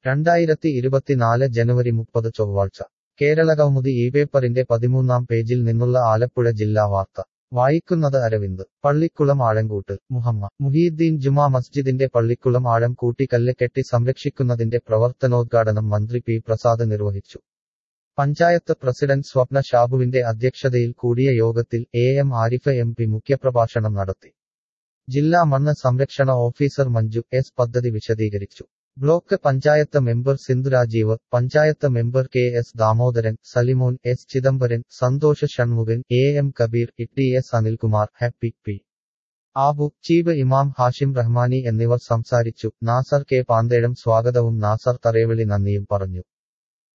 രണ്ടായിരത്തി ഇരുപത്തിനാല് ജനുവരി മുപ്പത് ചൊവ്വാഴ്ച കേരളകൗമുദി ഈ പേപ്പറിന്റെ പതിമൂന്നാം പേജിൽ നിന്നുള്ള ആലപ്പുഴ ജില്ലാ വാർത്ത വായിക്കുന്നത് അരവിന്ദ് പള്ളിക്കുളം ആഴംകൂട്ട് മുഹമ്മ മുഹീദ്ദീൻ ജുമാ മസ്ജിദിന്റെ പള്ളിക്കുളം ആഴം കൂട്ടി കല്ല് കെട്ടി സംരക്ഷിക്കുന്നതിന്റെ പ്രവർത്തനോദ്ഘാടനം മന്ത്രി പി പ്രസാദ് നിർവഹിച്ചു പഞ്ചായത്ത് പ്രസിഡന്റ് സ്വപ്ന ഷാബുവിന്റെ അധ്യക്ഷതയിൽ കൂടിയ യോഗത്തിൽ A M Arif M P മുഖ്യപ്രഭാഷണം നടത്തി ജില്ലാ മണ്ണ് സംരക്ഷണ ഓഫീസർ മഞ്ജു എസ് പദ്ധതി വിശദീകരിച്ചു block panchayat member Sindhu Rajeev panchayat member K S Damodaran Salimon S Chidambaran Santhosh Shanmukhan A M Kabeer E S Anilkumar Happy P Abu chief ഇമാം ഹാഷിം റഹ്മാനി എന്നിവർ സംസാരിച്ചു നാസർ കെ പാന്തേഴം സ്വാഗതവും നാസർ തറേവിളി നന്ദിയും പറഞ്ഞു